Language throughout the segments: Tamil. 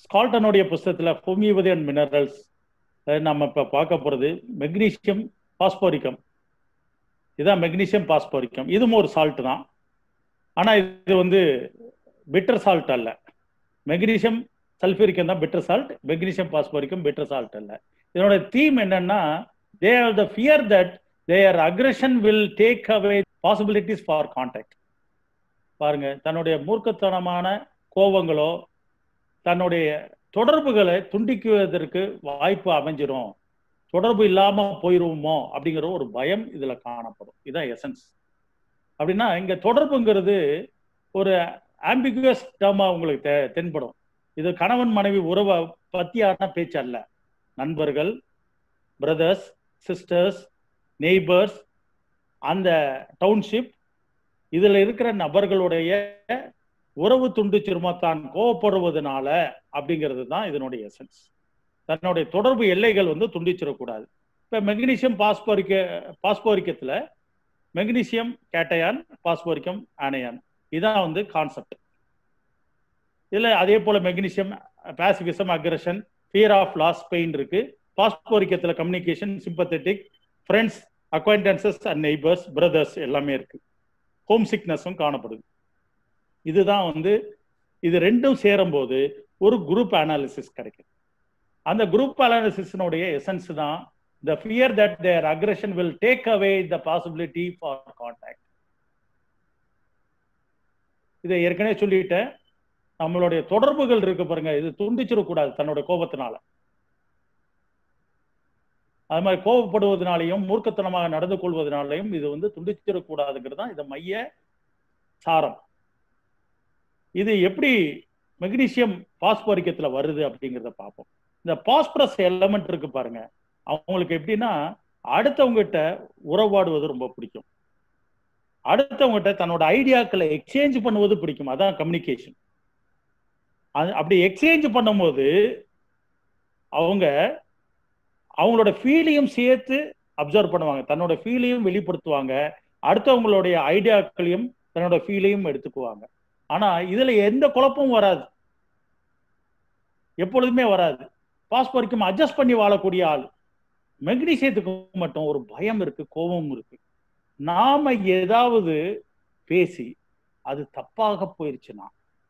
ஸ்கால்டனுடைய புஸ்தகத்துல ஹோமியோபதி அண்ட் மினரல்ஸ் நம்ம இப்ப பார்க்க போறது மெக்னீசியம் பாஸ்போரிக்கம் இதான் மெக்னீசியம் பாஸ்போரிக்கம் இதுவும் ஒரு சால்ட் தான் ஆனா இது வந்து பிட்டர் சால்ட் அல்ல மெக்னீசியம் சல்ஃபியூரிக்கம் தான் bitter salt magnesium phosphoricum bitter salt அல்ல இதனோட தீம் என்னன்னா they are the fear that their aggression will take away possibilities for contact பாருங்க தன்னுடைய மூர்க்கத்தனமான கோபங்களோ தன்னுடைய தொடர்புகளை துண்டிக்குவதற்கு வாய்ப்பு அமைஞ்சிரும் தொடர்பு இல்லாம போயிருவோமோ அப்படிங்கிற ஒரு பயம் இதுல காணப்படும் இதுதான் எசன்ஸ் அப்படின்னா இங்க தொடர்புங்கிறது ஒரு ஆம்பிகுவஸ் டேர்மா உங்களுக்கு தெ தென்படும் இது கணவன் மனைவி உறவை பத்தியான பேச்சு அல்ல நண்பர்கள் பிரதர்ஸ் சிஸ்டர்ஸ் நெய்பர்ஸ் அந்த டவுன்ஷிப் இதுல இருக்கிற நபர்களுடைய உறவு துண்டிச்சிருமா தான் கோவப்படுவதனால அப்படிங்கிறது தான் இதனுடைய எசன்ஸ் தன்னுடைய தொடர்பு எல்லைகள் வந்து துண்டிச்சிடக்கூடாது இப்போ மெக்னீசியம் பாஸ்போரிக்க பாஸ்போரிக்கத்தில் மெக்னீசியம் கேட்டயான் பாஸ்போரிக்கம் ஆனையான் இதான் வந்து கான்செப்ட் இதில் அதே போல் மெக்னீசியம் பாசிபிசம் aggression fear of loss pain இருக்கு பாஸ்போரிக்கத்தில் communication sympathetic friends acquaintances and neighbours brothers எல்லாமே இருக்கு ஹோம் சிக்னஸும் காணப்படுது இதுதான் வந்து இது ரெண்டும் சேரும்போது ஒரு குரூப் அனாலிசிஸ் கிடைக்கும் அந்த குரூப் அனாலிசிஸ்னுடைய எசன்ஸ் தான் the fear that their aggression will take away the possibility for contact இதை ஏற்கனவே சொல்லிட்டேன் நம்மளுடைய தொடர்புகள் இருக்கு பாருங்க இது துண்டிச்சிடக்கூடாது தன்னோட கோபத்தினால அது மாதிரி கோபப்படுவதனாலையும் மூர்க்கத்தனமாக நடந்து கொள்வதனாலையும் இது வந்து துண்டிச்சிடக்கூடாதுங்கிறது தான் இந்த மைய சாரம் இது எப்படி மெக்னீசியம் பாஸ்போரிக்கத்துல வருது அப்படிங்கிறத பார்ப்போம் இந்த பாஸ்பரஸ் எலமெண்ட் இருக்கு பாருங்க அவங்களுக்கு எப்படின்னா அடுத்தவங்ககிட்ட உறவாடுவது ரொம்ப பிடிக்கும் அடுத்தவங்ககிட்ட தன்னோட ஐடியாக்களை எக்ஸ்சேஞ்ச் பண்ணுவது பிடிக்கும் அதான் கம்யூனிகேஷன் அது அப்படி எக்ஸ்சேஞ்ச் பண்ணும்போது அவங்க அவங்களோட ஃபீலையும் சேர்த்து அப்சர்வ் பண்ணுவாங்க தன்னோட ஃபீலையும் வெளிப்படுத்துவாங்க அடுத்தவங்களுடைய ஐடியாக்களையும் தன்னோட ஃபீலையும் எடுத்துக்குவாங்க ஆனா இதுல எந்த குழப்பமும் வராது எப்பொழுதுமே வராது பாஸ்போரிக்கும் அட்ஜஸ்ட் பண்ணி வாழக்கூடிய ஆள் மெக்னீசியத்துக்கு மட்டும் ஒரு பயம் இருக்கு கோபமும் இருக்கு நாம ஏதாவது பேசி அது தப்பாக போயிருச்சுன்னா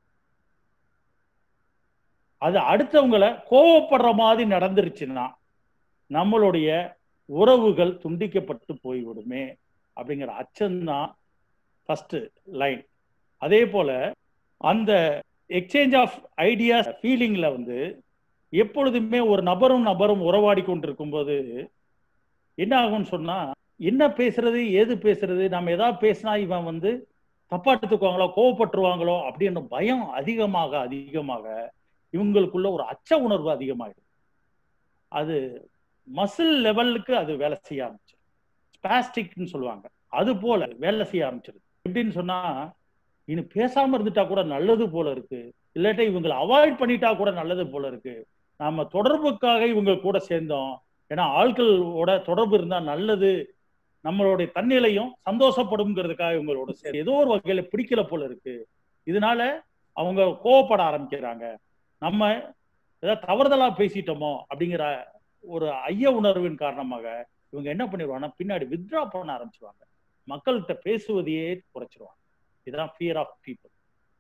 அது அடுத்தவங்களை கோவப்படுற மாதிரி நடந்துருச்சுன்னா நம்மளுடைய உறவுகள் துண்டிக்கப்பட்டு போய்விடுமே அப்படிங்கிற அச்சம்தான் ஃபர்ஸ்ட் லைன் அதே போல அந்த எக்ஸ்சேஞ்ச் ஆஃப் ஐடியாஸ் ஃபீலிங்ல வந்து எப்பொழுதுமே ஒரு நபரும் நபரும் உறவாடி கொண்டிருக்கும் போது என்ன ஆகும்னு சொன்னா என்ன பேசுறது ஏது பேசுறது நம்ம ஏதாவது பேசினா இவன் வந்து தப்பா எடுத்துக்குவாங்களோ கோவப்பட்டுருவாங்களோ அப்படின்ற பயம் அதிகமாக அதிகமாக இவங்களுக்குள்ள ஒரு அச்ச உணர்வு அதிகமாயிடும் அது மசில் லெவலுக்கு அது வேலை செய்ய ஆரம்பிச்சிடும் ஸ்பாஸ்டிக்னு சொல்லுவாங்க அது போல வேலை செய்ய ஆரம்பிச்சிருது எப்படின்னு சொன்னா இன்னும் பேசாம இருந்துட்டா கூட நல்லது போல இருக்கு இல்லாட்டா இவங்களை அவாய்ட் பண்ணிட்டா கூட நல்லது போல இருக்கு நாம தொடர்புக்காக இவங்க கூட சேர்ந்தோம் ஏன்னா ஆட்களோட தொடர்பு இருந்தா நல்லது நம்மளுடைய தன்னிலையும் சந்தோஷப்படுங்கிறதுக்காக இவங்களோட சரி ஏதோ ஒரு வகையில பிடிக்கல போல இருக்கு இதனால அவங்க கோவப்பட ஆரம்பிக்கிறாங்க நம்ம ஏதாவது தவறுதலா பேசிட்டோமோ அப்படிங்கிற ஒரு ஐய உணர்வின் காரணமாக இவங்க என்ன பண்ணிடுவாங்கன்னா பின்னாடி வித்ரா பண்ண ஆரம்பிச்சிருவாங்க மக்கள்கிட்ட பேசுவதையே குறைச்சிருவாங்க இதுதான் ஃபியர் ஆஃப் பீப்புள்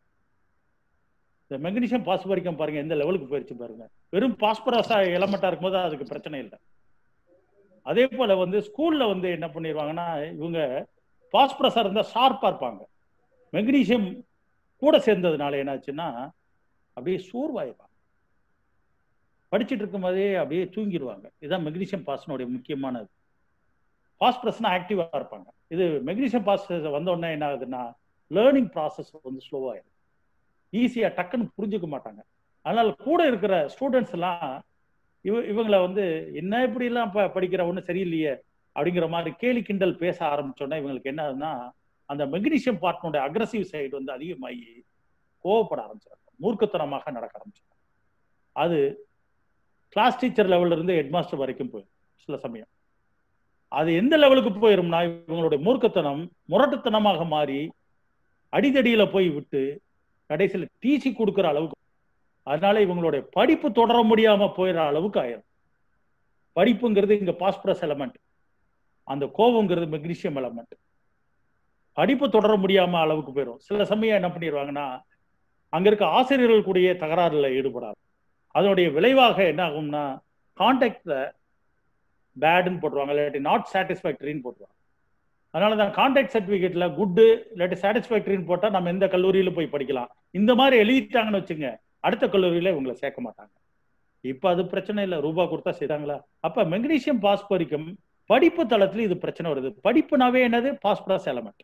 இந்த மெக்னீசியம் பாஸ்பரிக்கம் பாருங்க எந்த லெவலுக்கு போயிருச்சு பாருங்க வெறும் பாஸ்பரஸா எலமெண்டா இருக்கும்போது அதுக்கு பிரச்சனை இல்லை அதே போல வந்து ஸ்கூல்ல வந்து என்ன பண்ணிடுவாங்கன்னா இவங்க பாஸ்பரஸா இருந்தா ஷார்ப்பா இருப்பாங்க மெக்னீசியம் கூட சேர்ந்ததுனால என்னாச்சுன்னா அப்படியே சோர்வாயிருவாங்க படிச்சுட்டு இருக்கும் போதே அப்படியே தூங்கிடுவாங்க இதுதான் மெக்னீசியம் பாஸ்னுடைய முக்கியமானது பாஸ்பரஸ்னா ஆக்டிவா இருப்பாங்க இது மெக்னீசியம் பாஸ்பரஸ் வந்த உடனே என்ன ஆகுதுன்னா லேர்னிங் ப்ராசஸ் வந்து ஸ்லோவாயிடும் ஈஸியா டக்குன்னு புரிஞ்சுக்க மாட்டாங்க அதனால கூட இருக்கிற ஸ்டூடெண்ட்ஸ் எல்லாம் இவ இவங்களை வந்து என்ன இப்படி எல்லாம் படிக்கிற ஒன்றும் சரியில்லையே அப்படிங்கிற மாதிரி கேலி கிண்டல் பேச ஆரம்பிச்சோன்னா இவங்களுக்கு என்ன ஆகுதுன்னா அந்த மெக்னீசியம் பார்ட்னுடைய அக்ரஸிவ் சைடு வந்து அதிகமாகி கோவப்பட ஆரம்பிச்சிடும் மூர்க்கத்தனமாக நடக்க ஆரம்பிச்சிடும் அது கிளாஸ் டீச்சர் லெவல்ல இருந்து ஹெட்மாஸ்டர் வரைக்கும் போயிடும் சில சமயம் அது எந்த லெவலுக்கு போயிரும்னா இவங்களுடைய மூர்க்கத்தனம் முரட்டுத்தனமாக மாறி அடிதடியில போய் விட்டு கடைசியில் டீசி கொடுக்குற அளவுக்கு அதனால இவங்களுடைய படிப்பு தொடர முடியாம போயிடுற அளவுக்கு ஆயிரும் படிப்புங்கிறது இங்க பாஸ்பரஸ் எலமெண்ட் அந்த கோபங்கிறது மெக்னீசியம் எலமெண்ட் படிப்பு தொடர முடியாம அளவுக்கு போயிடும் சில சமயம் என்ன பண்ணிடுவாங்கன்னா அங்க இருக்க ஆசிரியர்கள் கூடிய தகராறுல ஈடுபடாது அதனுடைய விளைவாக என்ன ஆகும்னா கான்டாக்ட்ல பேடுன்னு போட்டுருவாங்க இல்லாட்டி நாட் சாட்டிஸ்ஃபேக்டரின்னு போட்டுருவாங்க அதனால தான் கான்டாக்ட் சர்டிஃபிகேட்ல குட்டு இல்லாட்டி சாட்டிஸ்ஃபேக்டரின்னு போட்டால் நம்ம எந்த கல்லூரியில போய் படிக்கலாம் இந்த மாதிரி எழுதிட்டாங்கன்னு வச்சுங்க அடுத்த கல்லூரியில இவங்களை சேர்க்க மாட்டாங்க இப்ப அது பிரச்சனை இல்லை ரூபா கொடுத்தா செய்றாங்களா அப்ப மெக்னீசியம் பாஸ்பரிக்கும் படிப்பு தளத்துல இது பிரச்சனை வருது படிப்புனாவே என்னது phosphorus element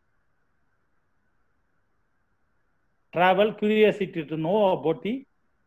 travel curiosity to know about the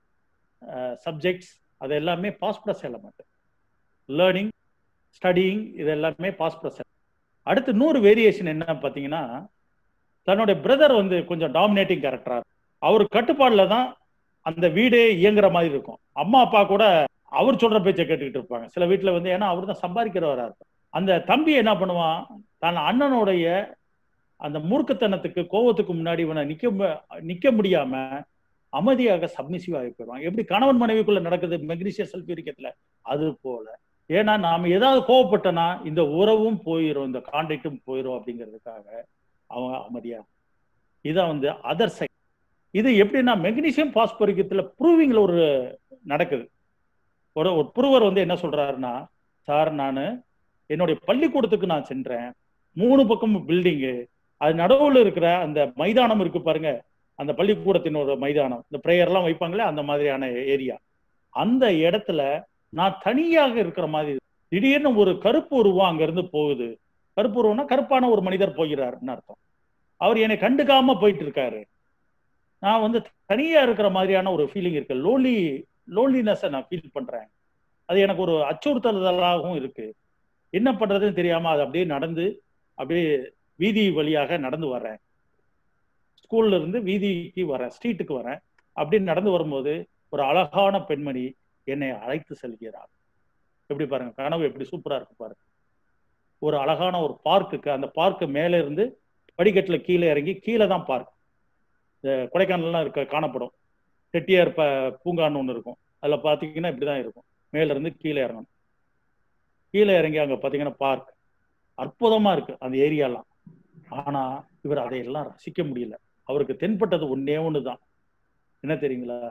subjects அது எல்லாமே பாஸ்பரஸ் எலமெண்ட் லேர்னிங் ஸ்டடியிங் இது எல்லாமே பாஸ்பரஸ் அடுத்து நூறு வேரியேஷன் என்ன பார்த்தீங்கன்னா தன்னுடைய பிரதர் வந்து கொஞ்சம் டாமினேட்டிங் கேரக்டரா அவர் கட்டுப்பாடுல தான் அந்த வீடே இயங்குற மாதிரி இருக்கும் அம்மா அப்பா கூட அவர் சொல்ற பேச்சை கேட்டுக்கிட்டு இருப்பாங்க சில வீட்டுல வந்து ஏன்னா அவர் தான் சம்பாதிக்கிறவரா இருக்கும் அந்த தம்பி என்ன பண்ணுவான் தன் அண்ணனுடைய அந்த மூர்க்கத்தனத்துக்கு கோவத்துக்கு முன்னாடி இவனை நிக்க மு- நிக்க முடியாம அமைதியாக சப்மிசிவ் ஆகி போயிடுவான் எப்படி கணவன் மனைவிக்குள்ள நடக்குது மெக்னீசிய சல்பியூரிக்கத்துல அது போல ஏன்னா நாம ஏதாவது கோவப்பட்டனா இந்த உறவும் போயிடும் இந்த கான்டாக்டும் போயிடும் அப்படிங்கிறதுக்காக அவன் அமைதியா இதான் வந்து அதர் சைட் இது எப்படின்னா மெக்னீசியம் பாஸ்பரிக்கத்துல ப்ரூவிங்ல ஒரு நடக்குது ஒரு ஒரு ப்ரூவர் வந்து என்ன சொல்றாருன்னா சார் நான் என்னுடைய பள்ளிக்கூடத்துக்கு நான் சென்றேன் மூணு பக்கமும் பில்டிங்கு அது நடுவுல இருக்கிற அந்த மைதானம் இருக்கு பாருங்க அந்த பள்ளிக்கூடத்தினோட மைதானம் இந்த ப்ரேயர்லாம் வைப்பாங்களே அந்த மாதிரியான ஏரியா அந்த இடத்துல நான் தனியாக இருக்கிற மாதிரி இருக்கு. திடீர்னு ஒரு கருப்பு உருவம் அங்க இருந்து போகுது கருப்பு உருவம்னா கருப்பான ஒரு மனிதர் போகிறாருன்னு அர்த்தம் அவர் என்னை கண்டுக்காம போயிட்டு இருக்காரு நான் வந்து தனியா இருக்கிற மாதிரியான ஒரு ஃபீலிங் இருக்கு லோன்லி லோன்லினஸை நான் ஃபீல் பண்றேன் அது எனக்கு ஒரு அச்சுறுத்தலாகவும் இருக்கு என்ன பண்றதுன்னு தெரியாம அது அப்படியே நடந்து அப்படியே வீதி வழியாக நடந்து வர்றேன் ஸ்கூல்ல இருந்து வீதிக்கு வரேன் ஸ்ட்ரீட்டுக்கு வரேன் அப்படின்னு நடந்து வரும்போது ஒரு அழகான பெண்மணி என்னை அழைத்து செல்கிறார் எப்படி பாருங்க கனவு எப்படி சூப்பரா இருக்கு பாருங்க ஒரு அழகான ஒரு பார்க்குக்கு அந்த பார்க்கு மேல இருந்து படிக்கட்டுல கீழே இறங்கி கீழே தான் பார்க் கொடைக்கானல்லாம் இருக்க காணப்படும் செட்டியார் ப பூங்கான்னு ஒன்று இருக்கும் அதில் பார்த்தீங்கன்னா இப்படிதான் இருக்கும் மேல இருந்து கீழே இறங்கணும் கீழே இறங்கி அங்கே பார்த்தீங்கன்னா பார்க் அற்புதமா இருக்கு அந்த ஏரியாலாம் ஆனா இவர் அதையெல்லாம் ரசிக்க முடியல அவருக்கு தென்பட்டது ஒன்னே ஒண்ணுதான் என்ன தெரியுங்களா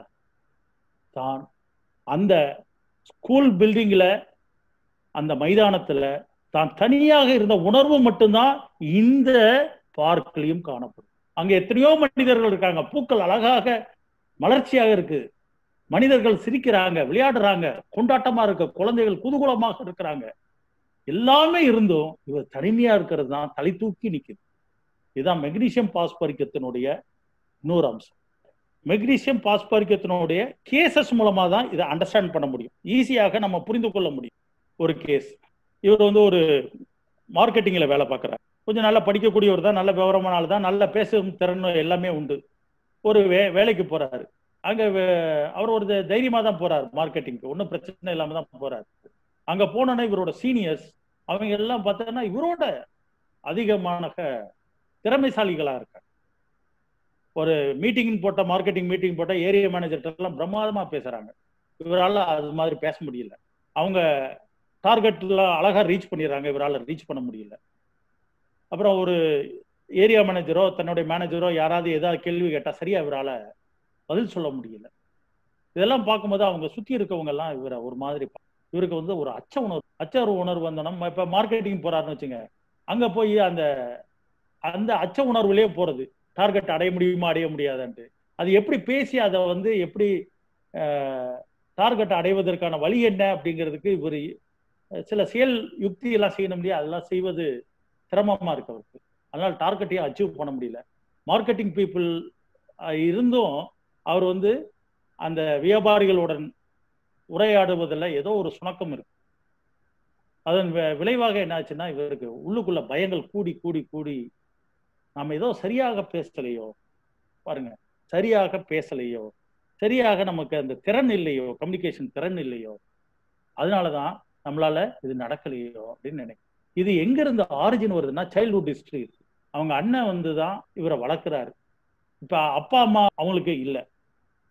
தான் அந்த ஸ்கூல் பில்டிங்ல அந்த மைதானத்துல தான் தனியாக இருந்த உணர்வு மட்டும்தான் இந்த பார்க்லயும் காணப்படும் அங்க எத்தனையோ மனிதர்கள் இருக்காங்க பூக்கள் அழகாக மலர்ச்சியாக இருக்கு மனிதர்கள் சிரிக்கிறாங்க விளையாடுறாங்க கொண்டாட்டமா இருக்க குழந்தைகள் குதூகலமாக இருக்கிறாங்க எல்லாமே இருந்தும் இவர் தனிமையா இருக்கிறது தான் தலை தூக்கி நிக்குது இதுதான் மெக்னீசியம் பாஸ்பரிக்கத்தினுடைய இன்னொரு அம்சம் மெக்னீசியம் பாஸ்பரிக்கத்தினுடைய கேசஸ் மூலமா தான் இதை அண்டர்ஸ்டாண்ட் பண்ண முடியும் ஈஸியாக நம்ம புரிந்து கொள்ள முடியும் ஒரு கேஸ் இவர் வந்து ஒரு மார்க்கெட்டிங்ல வேலை பார்க்குறாரு கொஞ்சம் நல்லா படிக்கக்கூடியவர் தான் நல்ல விவரமான ஆள் தான் நல்ல பேசும் திறன் எல்லாமே உண்டு ஒரு வே வேலைக்கு போறாரு அங்க வே- அவர் ஒரு தை- தைரியமா தான் போறாரு மார்க்கெட்டிங்க்கு ஒன்றும் பிரச்சனை இல்லாம தான் போறாரு அங்க போனோன்னா இவரோட சீனியர்ஸ் அவங்க எல்லாம் பார்த்தோன்னா இவரோட அதிகமான திறமைசாலிகளா இருக்காங்க ஒரு மீட்டிங் போட்ட மார்க்கெட்டிங் மீட்டிங் போட்ட ஏரியா மேனேஜர்கிட்ட எல்லாம் பிரமாதமா பேசுறாங்க இவரால அது மாதிரி பேச முடியல அவங்க டார்கெட்ல அழகா ரீச் பண்ணிடுறாங்க இவரால ரீச் பண்ண முடியல அப்புறம் ஒரு ஏரியா மேனேஜரோ தன்னுடைய மேனேஜரோ யாராவது ஏதாவது கேள்வி கேட்டா சரியா இவரால பதில் சொல்ல முடியல இதெல்லாம் பார்க்கும்போது அவங்க சுத்தி இருக்கவங்க எல்லாம் இவரை ஒரு மாதிரி பா- இவருக்கு வந்து ஒரு அச்ச உணர்வு அச்ச ஒரு உணர்வு வந்தோம் நம்ம இப்ப மார்க்கெட்டிங் போறாருன்னு வச்சுங்க அங்க போய் அந்த அந்த அச்ச உணர்வுலயே போறது டார்கெட் அடைய முடியுமா அடைய முடியாதான்ட்டு அது எப்படி பேசி அதை வந்து எப்படி டார்கெட் அடைவதற்கான வழி என்ன அப்படிங்கிறதுக்கு இவர் சில செயல் யுக்தி எல்லாம் செய்யணும் இல்லையா அதெல்லாம் செய்வது சிரமமா இருக்கு அவருக்கு அதனால டார்கெட்டையும் அச்சீவ் பண்ண முடியல மார்க்கெட்டிங் பீப்புள் இருந்தும் அவர் வந்து அந்த வியாபாரிகளுடன் உரையாடுவதில் ஏதோ ஒரு சுணக்கம் இருக்கு அதன் வி- விளைவாக என்னாச்சுன்னா இவருக்கு உள்ளுக்குள்ள பயங்கள் கூடி கூடி கூடி நாம ஏதோ சரியாக பேசலையோ பாருங்க சரியாக பேசலையோ சரியாக நமக்கு அந்த திறன் இல்லையோ கம்யூனிகேஷன் திறன் இல்லையோ அதனாலதான் நம்மளால இது நடக்கலையோ அப்படின்னு நினைக்கிறேன் இது எங்க இருந்து ஆரிஜின் வருதுன்னா சைல்ட்ஹுட் ஹிஸ்டரி அவங்க அண்ணன் வந்து தான் இவரை வளர்க்குறாரு இப்ப அப்பா அம்மா அவங்களுக்கு இல்லை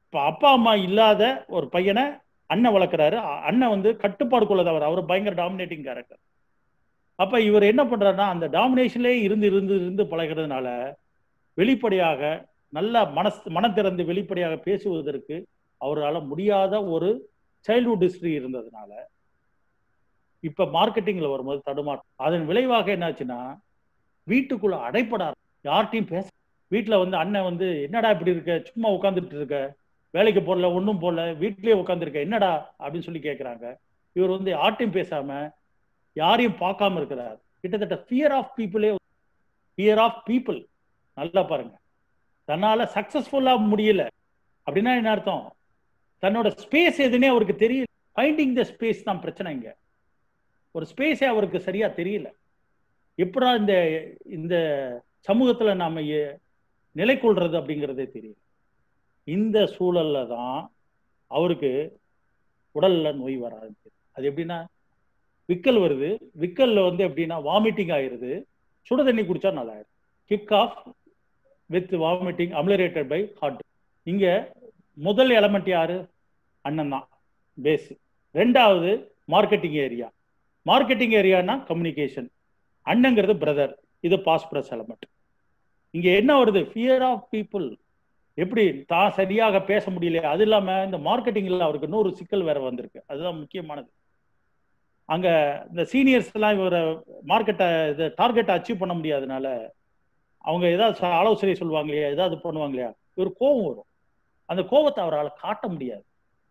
இப்போ அப்பா அம்மா இல்லாத ஒரு பையனை அண்ணன் வளர்க்குறாரு அ- அண்ணன் வந்து கட்டுப்பாடுக்குள்ளதவர் அவர் பயங்கர டாமினேட்டிங் கேரக்டர் அப்ப இவர் என்ன பண்றாருன்னா அந்த டாமினேஷன்லேயே இருந்து இருந்து இருந்து பழகிறதுனால வெளிப்படையாக நல்ல மனஸ் மனம் திறந்து வெளிப்படையாக பேசுவதற்கு அவரால் முடியாத ஒரு சைல்ட்ஹுட் ஹிஸ்டரி இருந்ததுனால இப்ப மார்க்கெட்டிங்ல வரும்போது தடுமாற்றம் அதன் விளைவாக என்னாச்சுன்னா வீட்டுக்குள்ள அடைப்படார் யார்கிட்டயும் பேச வீட்டுல வந்து அண்ணன் வந்து என்னடா இப்படி இருக்க சும்மா உட்காந்துட்டு இருக்க வேலைக்கு போடல ஒன்றும் போடல வீட்லயே உட்காந்துருக்க என்னடா அப்படின்னு சொல்லி கேட்குறாங்க இவர் வந்து யார்ட்டையும் பேசாம யாரையும் பார்க்காம இருக்கிறார் கிட்டத்தட்ட ஃபியர் ஆஃப் பீப்புளே ஃபியர் ஆஃப் பீப்புள் நல்லா பாருங்க தன்னால சக்சஸ்ஃபுல்லா முடியல அப்படின்னா என்ன அர்த்தம் தன்னோட ஸ்பேஸ் எதுனே அவருக்கு தெரியல ஃபைண்டிங் த ஸ்பேஸ் தான் பிரச்சனை இங்க ஒரு ஸ்பேஸே அவருக்கு சரியா தெரியல எப்படா இந்த இந்த சமூகத்துல நாம எ- நிலை கொள்றது அப்படிங்கிறதே தெரியல இந்த சூழல்ல தான் அவருக்கு உடல்ல நோய் வர ஆரம்பிக்குது அது எப்படின்னா விக்கல் வருது விக்கல்ல வந்து எப்படின்னா வாமிட்டிங் ஆயிருது சுடு தண்ணி குடிச்சா நல்லா ஆயிடும் kick off with vomiting ameliorated by heart இங்க முதல் எலமெண்ட் யாரு அண்ணன் தான் பேஸ் ரெண்டாவது மார்க்கெட்டிங் ஏரியா மார்க்கெட்டிங் ஏரியானா கம்யூனிகேஷன் அண்ணங்கிறது பிரதர் இது பாஸ்பரஸ் எலமெண்ட் இங்க என்ன வருது ஃபியர் ஆஃப் பீப்புள் எப்படி தான் சரியாக பேச முடியல அது இல்லாம இந்த மார்க்கெட்டிங்ல அவருக்கு இன்னொரு சிக்கல் வேற வந்திருக்கு அதுதான் முக்கியமானது அங்க இந்த சீனியர்ஸ் எல்லாம் இவரை மார்க்கெட்டை இது டார்கெட்டை அச்சீவ் பண்ண முடியாதனால அவங்க ஏதாவது ச- ஆலோசனை சொல்லுவாங்க இல்லையா ஏதாவது பண்ணுவாங்க இல்லையா ஒரு கோபம் வரும் அந்த கோபத்தை அவரால் காட்ட முடியாது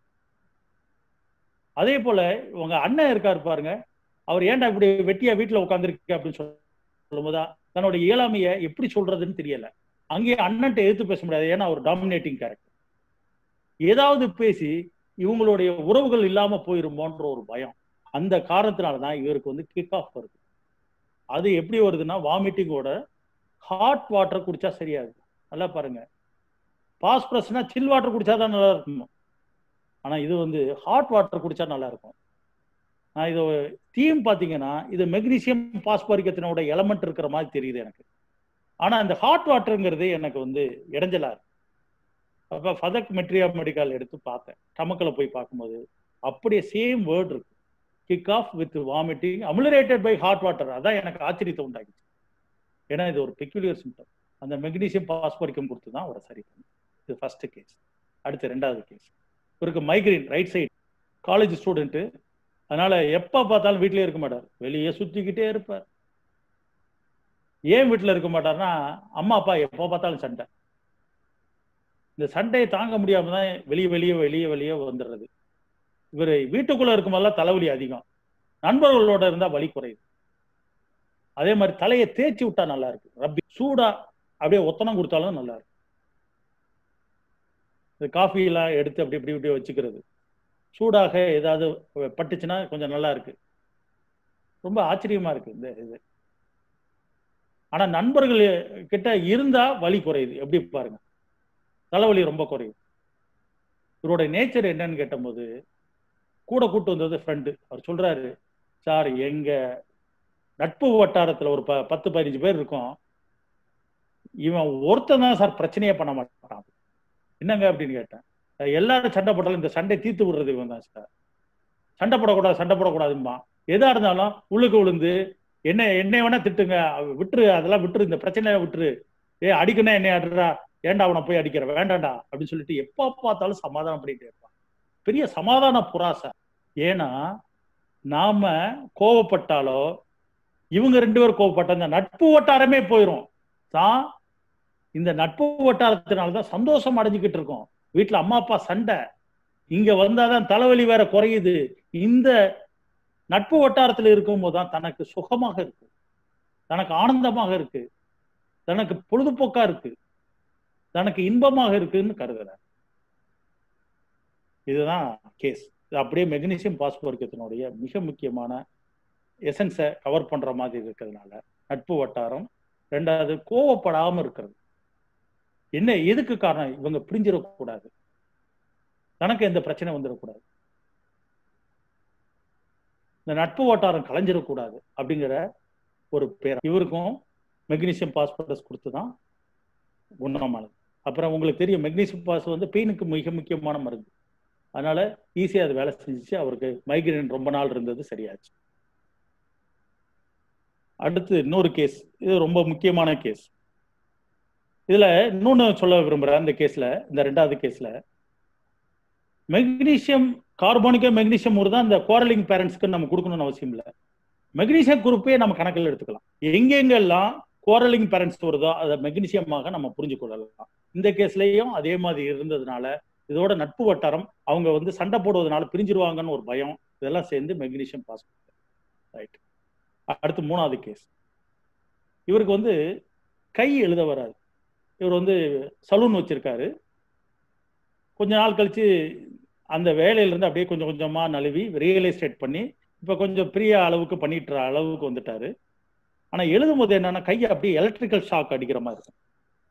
அதே போல உங்க அண்ணன் இருக்காரு பாருங்க அவர் ஏன்டா இப்படி வெட்டியா வீட்டுல உட்காந்துருக்கு அப்படின்னு சொல்லும்போதா தன்னோட இயலாமைய எப்படி சொல்றதுன்னு தெரியல அங்கேயே அண்ணன்ட்ட எதிர்த்து பேச முடியாது ஏன்னா அவர் டாமினேட்டிங் கேரக்டர் ஏதாவது பேசி இவங்களுடைய உறவுகள் இல்லாம போயிருமோன்ற ஒரு பயம் அந்த காரணத்தினால தான் இவருக்கு வந்து கிக் ஆஃப் வருது அது எப்படி வருதுன்னா வாமிட்டிங்கோட ஹாட் வாட்டர் குடிச்சா சரியாது நல்லா பாருங்க பாஸ்பரஸ்னா சில் வாட்டர் குடிச்சா தான் நல்லா இருக்கும் ஆனா இது வந்து ஹாட் வாட்டர் குடிச்சா நல்லா இருக்கும் நான் இது தீம் பாத்தீங்கன்னா இது மெக்னீசியம் பாஸ்பரிக்கத்தினோட எலமெண்ட் இருக்கிற மாதிரி தெரியுது எனக்கு ஆனா இந்த ஹாட் வாட்டருங்கிறது எனக்கு வந்து இடைஞ்சலா இருக்கு அப்ப ஃபதக் மெட்ரியா மெடிக்கல் எடுத்து பார்த்தேன் டமக்கில் போய் பார்க்கும்போது அப்படியே சேம் வேர்ட் இருக்கு kick off with vomiting ameliorated by hot water அதான் எனக்கு ஆச்சரியத்தை உண்டாக்கிச்சு ஏன்னா இது ஒரு பெக்யூலியர் சிம்டம் அந்த மெக்னீசியம் பாஸ்பரிக்கம் கொடுத்து தான் அவரை சரி பண்ணும் இது ஃபர்ஸ்ட் கேஸ் அடுத்து ரெண்டாவது கேஸ் இவருக்கு migraine right side college student அதனால எப்ப பார்த்தாலும் வீட்டிலே இருக்க மாட்டார் வெளியே சுத்திக்கிட்டே இருப்பார் ஏன் வீட்டில் இருக்க மாட்டார்னா அம்மா அப்பா எப்போ பார்த்தாலும் சண்டை இந்த சண்டையை தாங்க முடியாம தான் வெளியே வெளியே வெளியே வெளியே வந்துடுறது இவர் வீட்டுக்குள்ள இருக்கும்போதெல்லாம் தலைவலி அதிகம் நண்பர்களோட இருந்தா வலி குறையுது அதே மாதிரி தலையை தேய்ச்சி விட்டா நல்லா இருக்கு ரப்பி சூடா அப்படியே ஒத்தனம் கொடுத்தாலும் நல்லா இருக்கு இந்த காஃபி எல்லாம் எடுத்து அப்படி இப்படி இப்படி வச்சுக்கிறது சூடாக ஏதாவது பட்டுச்சுன்னா கொஞ்சம் நல்லா இருக்கு ரொம்ப ஆச்சரியமா இருக்கு இந்த இது ஆனா நண்பர்கள் கிட்ட இருந்தா வலி குறையுது எப்படி பாருங்க தலைவலி ரொம்ப குறையும் இவரோட நேச்சர் என்னன்னு கேட்டபோது கூட கூட்டு வந்தது ஃப்ரெண்டு அவர் சொல்றாரு சார் எங்க நட்பு வட்டாரத்துல ஒரு ப பத்து பதினஞ்சு பேர் இருக்கோம் இவன் ஒருத்தன் தான் சார் பிரச்சனையே பண்ண மாட்டான் என்னங்க அப்படின்னு கேட்டேன் எல்லாரும் சண்டை போட்டாலும் இந்த சண்டை தீர்த்து விடுறது இவன் தான் சார் சண்டை போடக்கூடாது சண்டை போடக்கூடாதுமா எதா இருந்தாலும் உள்ளுக்கு விழுந்து என்ன என்னை வேணா திட்டுங்க விட்டுரு அதெல்லாம் விட்டுரு இந்த பிரச்சனையை விட்டுரு ஏ அடிக்கணும் என்னை அடிறா ஏன்டா அவனை போய் அடிக்கிற வேண்டாண்டா அப்படின்னு சொல்லிட்டு எப்ப பார்த்தாலும் சமாதானம் பண்ணிட்டு இருப்பான் பெரிய சமாதான புராசை ஏன்னா நாம கோவப்பட்டாலோ இவங்க ரெண்டு பேரும் கோவப்பட்ட இந்த நட்பு வட்டாரமே போயிடும் தான் இந்த நட்பு வட்டாரத்தினாலதான் சந்தோஷம் அடைஞ்சுக்கிட்டு இருக்கோம் வீட்டுல அம்மா அப்பா சண்டை இங்க வந்தாதான் தலைவலி வேற குறையுது இந்த நட்பு வட்டாரத்தில் இருக்கும் போதுதான் தனக்கு சுகமாக இருக்கு தனக்கு ஆனந்தமாக இருக்கு தனக்கு பொழுதுபோக்கா இருக்கு தனக்கு இன்பமாக இருக்குன்னு கருதுறார் இதுதான் கேஸ் இது அப்படியே மெக்னீசியம் பாஸ்போர்க்கத்தினுடைய மிக முக்கியமான எசன்ஸை கவர் பண்ற மாதிரி இருக்கிறதுனால நட்பு வட்டாரம் ரெண்டாவது கோவப்படாம இருக்கிறது என்ன எதுக்கு காரணம் இவங்க பிரிஞ்சிடக்கூடாது தனக்கு எந்த பிரச்சனை வந்துடக்கூடாது இந்த நட்பு வட்டாரம் கலைஞ்சிடக்கூடாது அப்படிங்கிற ஒரு பேர் இவருக்கும் மெக்னீசியம் பாஸ்பரஸ் கொடுத்து தான் குணமானது அப்புறம் உங்களுக்கு தெரியும் மெக்னீசியம் பாஸ் வந்து பெயினுக்கு மிக முக்கியமான மருந்து அதனால ஈஸியாக அது வேலை செஞ்சுச்சு அவருக்கு மைக்ரேன் ரொம்ப நாள் இருந்தது சரியாச்சு அடுத்து இன்னொரு கேஸ் இது ரொம்ப முக்கியமான கேஸ் இதுல இன்னொன்னு சொல்ல விரும்புறேன் இந்த கேஸ்ல இந்த ரெண்டாவது கேஸ்ல மெக்னீசியம் கார்பானிக்கா மெக்னீசியம் ஒரு தான் இந்த குவாரலிங் பேரண்ட்ஸ்க்கு நம்ம கொடுக்கணும்னு அவசியம் இல்லை மெக்னீசியம் குரூப்பே நம்ம கணக்கில் எடுத்துக்கலாம் எங்கெங்கெல்லாம் குவாரலிங் பேரண்ட்ஸ் வருதோ அதை மெக்னீசியமாக நம்ம புரிஞ்சு கொள்ளலாம் இந்த கேஸ்லயும் அதே மாதிரி இருந்ததுனால இதோட நட்பு வட்டாரம் அவங்க வந்து சண்டை போடுவதனால பிரிஞ்சிருவாங்கன்னு ஒரு பயம் இதெல்லாம் சேர்ந்து மெக்னீசியம் பாஸ் ரைட் அடுத்து மூணாவது கேஸ் இவருக்கு வந்து கை எழுத வராது இவர் வந்து சலூன் வச்சிருக்காரு கொஞ்ச நாள் கழிச்சு அந்த வேலையிலேருந்து அப்படியே கொஞ்சம் கொஞ்சமா நழுவி ரியல் எஸ்டேட் பண்ணி இப்போ கொஞ்சம் பெரிய அளவுக்கு பண்ணிட்டு அளவுக்கு வந்துட்டாரு ஆனா எழுதும் போது என்னன்னா கையை அப்படியே எலக்ட்ரிக்கல் ஷாக் அடிக்கிற மாதிரி இருக்கும்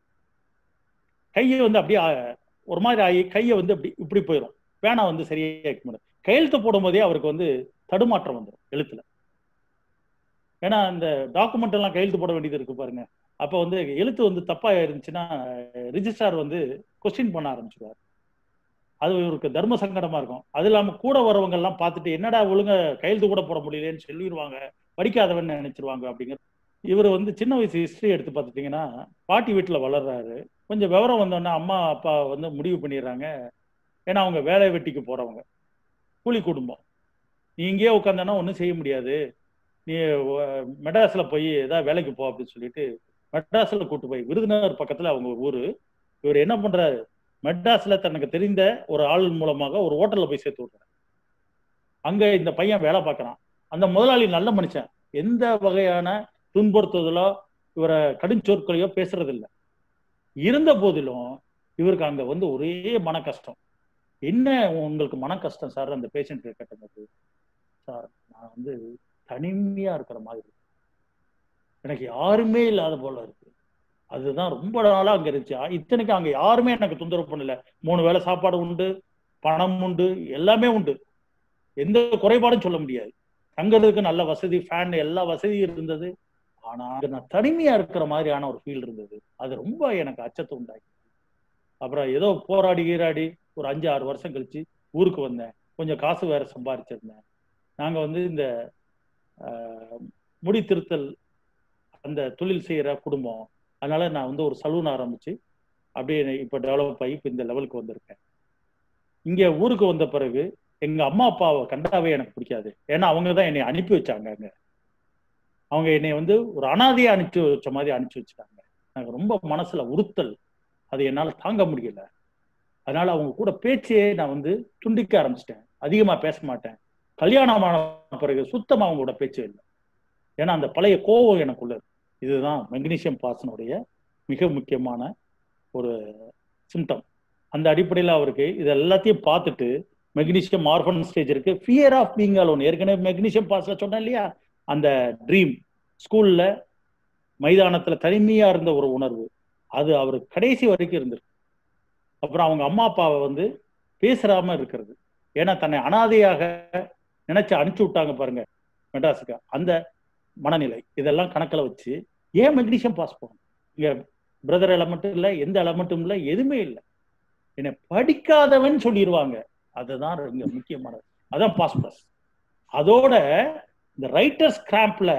கையை வந்து அப்படியே ஒரு மாதிரி ஆகி கையை வந்து அப்படி இப்படி போயிடும் பேனா வந்து சரியா வைக்க முடியும் கையெழுத்து போடும் போதே அவருக்கு வந்து தடுமாற்றம் வந்துடும் எழுத்துல ஏன்னா அந்த டாக்குமெண்ட் எல்லாம் கையெழுத்து போட வேண்டியது இருக்கு பாருங்க அப்ப வந்து எழுத்து வந்து தப்பா இருந்துச்சுன்னா ரிஜிஸ்டார் வந்து கொஸ்டின் பண்ண ஆரம்பிச்சிருவார் அது இவருக்கு தர்ம சங்கடமா இருக்கும் அது இல்லாம கூட வரவங்க எல்லாம் பார்த்துட்டு என்னடா ஒழுங்க கையெழுத்து கூட போட முடியலன்னு சொல்லிடுவாங்க படிக்காதவன் நினைச்சிருவாங்க அப்படிங்கிற இவர் வந்து சின்ன வயசு ஹிஸ்டரி எடுத்து பார்த்துட்டீங்கன்னா பாட்டி வீட்டில் வளர்றாரு கொஞ்சம் விவரம் வந்தோடனே அம்மா அப்பா வந்து முடிவு பண்ணிடுறாங்க ஏன்னா அவங்க வேலை வெட்டிக்கு போறவங்க கூலி குடும்பம் நீ இங்கேயே உட்காந்தனா ஒன்றும் செய்ய முடியாது நீ மெட்ராஸ்ல போய் ஏதாவது வேலைக்கு போ அப்படின்னு சொல்லிட்டு மெட்ராஸ்ல கூட்டு போய் விருதுநகர் பக்கத்துல அவங்க ஊரு இவர் என்ன பண்றாரு மெட்ராஸ்ல தனக்கு தெரிந்த ஒரு ஆள் மூலமாக ஒரு ஹோட்டல்ல போய் சேர்த்து விடுறாரு அங்க இந்த பையன் வேலை பார்க்கறான் அந்த முதலாளி நல்ல மனுஷன் எந்த வகையான துன்புறுத்துதலோ இவரை கடுஞ்சொற்களையோ பேசுறது இல்லை இருந்த போதிலும் இவருக்கு அங்க வந்து ஒரே மன கஷ்டம் என்ன உங்களுக்கு மன கஷ்டம் சார் அந்த பேஷண்ட் கேட்டது சார் நான் வந்து தனிமையா இருக்கிற மாதிரி எனக்கு யாருமே இல்லாத போல இருக்கு அதுதான் ரொம்ப நாளா அங்க இருந்துச்சு இத்தனைக்கு அங்க யாருமே எனக்கு தொந்தரவு பண்ணல மூணு வேளை சாப்பாடு உண்டு பணம் உண்டு எல்லாமே உண்டு எந்த குறைபாடும் சொல்ல முடியாது தங்குறதுக்கு நல்ல வசதி ஃபேன் எல்லா வசதியும் இருந்தது ஆனா அங்க நான் தனிமையா இருக்கிற மாதிரியான ஒரு ஃபீல் இருந்தது அது ரொம்ப எனக்கு அச்சத்தை உண்டாக்கி அப்புறம் ஏதோ போராடி கீராடி ஒரு அஞ்சு ஆறு வருஷம் கழிச்சு ஊருக்கு வந்தேன் கொஞ்சம் காசு வேற சம்பாரிச்சிருந்தேன் நாங்க வந்து இந்த முடி திருத்தல் அந்த தொழில் செய்யற குடும்பம் அதனால நான் வந்து ஒரு சலூன் ஆரம்பிச்சு அப்படியே இப்போ டெவலப் ஆகி இப்போ இந்த லெவலுக்கு வந்திருக்கேன் இங்க ஊருக்கு வந்த பிறகு எங்க அம்மா அப்பாவை கண்டாவே எனக்கு பிடிக்காது ஏன்னா அவங்க தான் என்னை அனுப்பி வச்சாங்க அங்க அவங்க என்னை வந்து ஒரு அனாதையா அனுப்பிச்சு வச்ச மாதிரி அனுப்பிச்சு வச்சுட்டாங்க எனக்கு ரொம்ப மனசுல உறுத்தல் அது என்னால தாங்க முடியல அதனால அவங்க கூட பேச்சே நான் வந்து துண்டிக்க ஆரம்பிச்சிட்டேன் அதிகமா பேச மாட்டேன் கல்யாணம் ஆன பிறகு சுத்தமா அவங்க கூட பேச்சு இல்லை ஏன்னா அந்த பழைய கோவம் எனக்குள்ள இதுதான் மெக்னீசியம் பாசனுடைய மிக முக்கியமான ஒரு சிம்டம் அந்த அடிப்படையில் அவருக்கு இது எல்லாத்தையும் பார்த்துட்டு மெக்னீசியம் ஆர்ஃபன் ஸ்டேஜ் இருக்கு ஃபியர் ஆஃப் பீங் அலோன் ஏற்கனவே மெக்னீசியம் பாஸ்ல சொன்னேன் இல்லையா அந்த ட்ரீம் ஸ்கூல்ல மைதானத்துல தனிமையா இருந்த ஒரு உணர்வு அது அவர் கடைசி வரைக்கும் இருந்திருக்கு அப்புறம் அவங்க அம்மா அப்பாவை வந்து பேசுறாம இருக்கிறது ஏன்னா தன்னை அனாதையாக நினைச்சு அனுப்பிச்சு விட்டாங்க பாருங்க மெட்ராஸுக்கு அந்த மனநிலை இதெல்லாம் கணக்கில் வச்சு ஏன் மெக்னீஷியம் பாஸ் பண்ணணும் இங்க பிரதர் எலமெண்ட்டும் இல்லை எந்த எலமெண்ட்டும் இல்லை எதுவுமே இல்லை என்னை படிக்காதவன் சொல்லிடுவாங்க அதுதான் இங்க முக்கியமானது அதான் பாஸ் ப்ளஸ் அதோட இந்த ரைட்டர்ஸ் கிராம்ப்ல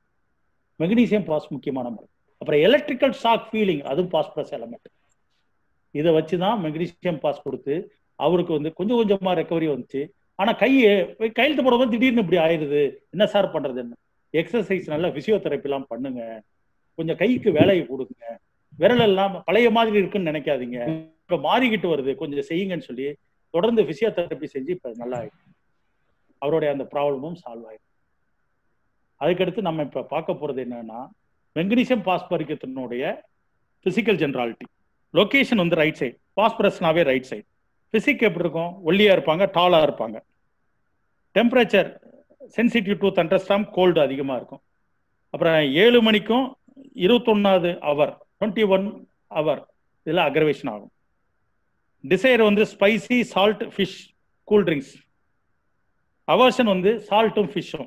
மெக்னீசியம் பாஸ் முக்கியமான மருந்து அப்புறம் எலக்ட்ரிக்கல் ஷாக் ஃபீலிங் அதுவும் பாஸ் ப்ளஸ் எலமெண்ட் இதை வச்சு தான் மெக்னீசியம் பாஸ் கொடுத்து அவருக்கு வந்து கொஞ்சம் கொஞ்சமா ரெக்கவரி வந்துச்சு ஆனா கையை கையெழுத்து போடும்போது திடீர்னு இப்படி ஆயிடுது என்ன சார் பண்றதுன்னு எக்ஸசைஸ் நல்லா பிசியோதெரப்பி எல்லாம் பண்ணுங்க கொஞ்சம் கைக்கு வேலையை கொடுங்க விரல் எல்லாம் பழைய மாதிரி இருக்குன்னு நினைக்காதீங்க இப்ப மாறிக்கிட்டு வருது கொஞ்சம் செய்யுங்கன்னு சொல்லி தொடர்ந்து பிசியோதெரப்பி செஞ்சு இப்ப நல்லா ஆயிடும் அவருடைய அந்த ப்ராப்ளமும் சால்வ் ஆயிடும் அதுக்கடுத்து நம்ம இப்ப பார்க்க போறது என்னன்னா மெக்னீசியம் பாஸ்பரிக்கத்தினுடைய பிசிக்கல் ஜென்ராலிட்டி லொகேஷன் வந்து ரைட் சைடு பாஸ்பரஸ்னாவே ரைட் சைடு பிசிக் எப்படி இருக்கும் ஒல்லியா இருப்பாங்க டாலா இருப்பாங்க temperature sensitive to thunderstorm cold அதிகமாக இருக்கும் அப்புறம் ஏழு மணிக்கும் இருபத்தொன்னாவது அவர் டுவெண்ட்டி ஒன் அவர் இதில் அக்ரவேஷன் ஆகும் டிசைர் வந்து spicy salt fish cool drinks aversion வந்து சால்ட்டும் ஃபிஷ்ஷும்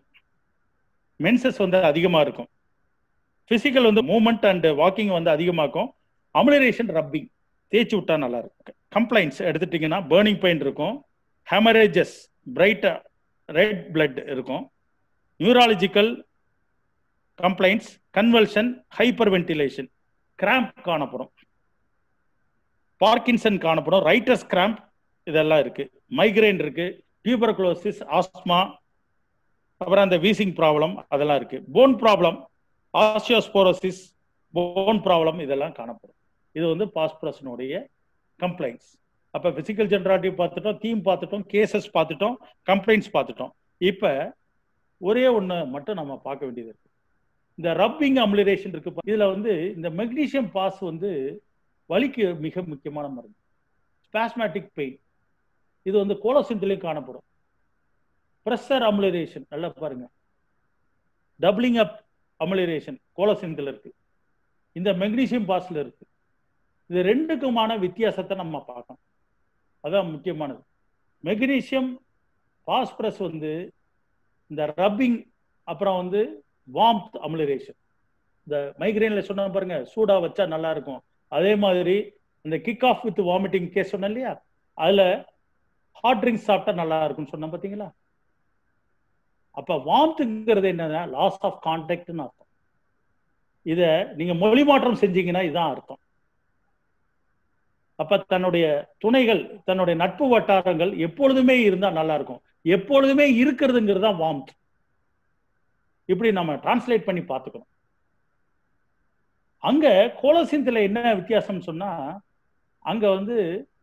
மென்சஸ் வந்து அதிகமாக இருக்கும் ஃபிசிக்கல் வந்து மூமெண்ட் அண்ட் வாக்கிங் வந்து அதிகமாக்கும் அமிலரேஷன் ரப்பிங் தேய்ச்சி விட்டா நல்லா இருக்கு கம்ப்ளைண்ட்ஸ் எடுத்துட்டீங்கன்னா பேர்னிங் பெயின் இருக்கும் ஹெமரேஜஸ் பிரைட் ரெட் பிளட் இருக்கும் neurological complaints convulsion hyperventilation cramp காணப்படும் பார்க்கின்சன் காணப்படும் ரைட்டஸ் கிராம்ப் இதெல்லாம் இருக்கு மைக்ரைன் இருக்கு டியூபர்குலோசிஸ் ஆஸ்மா அப்புறம் அந்த வீசிங் ப்ராப்ளம் அதெல்லாம் இருக்கு bone problem osteoporosis bone problem இதெல்லாம் காணப்படும் இது வந்து பாஸ்பரஸனுடைய கம்ப்ளைண்ட்ஸ் அப்போ பிசிக்கல் ஜென்ராட்டிவ் பார்த்துட்டோம் தீம் பார்த்துட்டோம் கேசஸ் பார்த்துட்டோம் கம்ப்ளைண்ட்ஸ் பார்த்துட்டோம் இப்போ ஒரே ஒன்று மட்டும் நம்ம பார்க்க வேண்டியது இருக்கு இந்த ரப்பிங் அம்லிரேஷன் இருக்கு இதில் வந்து இந்த மெக்னீஷியம் பாஸ் வந்து வலிக்கு மிக முக்கியமான மருந்து ஸ்பாஸ்மேட்டிக் பெயின் இது வந்து கோலோசிந்திலையும் காணப்படும் ப்ரெஷர் அம்லிரேஷன் நல்லா பாருங்க டபுளிங் அப் அமிலரேஷன் கோலசிந்தில் இருக்கு இந்த மெக்னீசியம் பாஸ்ல இருக்கு இது ரெண்டுக்குமான வித்தியாசத்தை நம்ம பார்க்கணும் அதான் முக்கியமானது மெக்னீசியம் பாஸ்பரஸ் வந்து இந்த ரப்பிங் அப்புறம் வந்து வாம்த் அமிலரேஷன் இந்த மைக்ரைன்ல சொன்ன பாருங்க சூடா வச்சா நல்லா இருக்கும் அதே மாதிரி இந்த kick off with vomiting case சொன்னேன் இல்லையா அதுல ஹாட் ட்ரிங்க்ஸ் சாப்பிட்டா நல்லா இருக்கும்னு சொன்ன பாத்தீங்களா அப்ப வாம்த்துங்கிறது என்னன்னா லாஸ் ஆஃப் கான்டாக்ட்னு அர்த்தம் இத நீங்க மொழி மாற்றம் செஞ்சீங்கன்னா இதுதான் அர்த்தம் அப்ப தன்னுடைய துணைகள் தன்னுடைய நட்பு வட்டாரங்கள் எப்பொழுதுமே இருந்தா நல்லா இருக்கும் எப்பொழுதுமே இருக்கிறதுங்கிறது தான் வாம்த் இப்படி நம்ம டிரான்ஸ்லேட் பண்ணி பார்த்துக்கணும் அங்க கோலசிந்தில என்ன வித்தியாசம் சொன்னா அங்க வந்து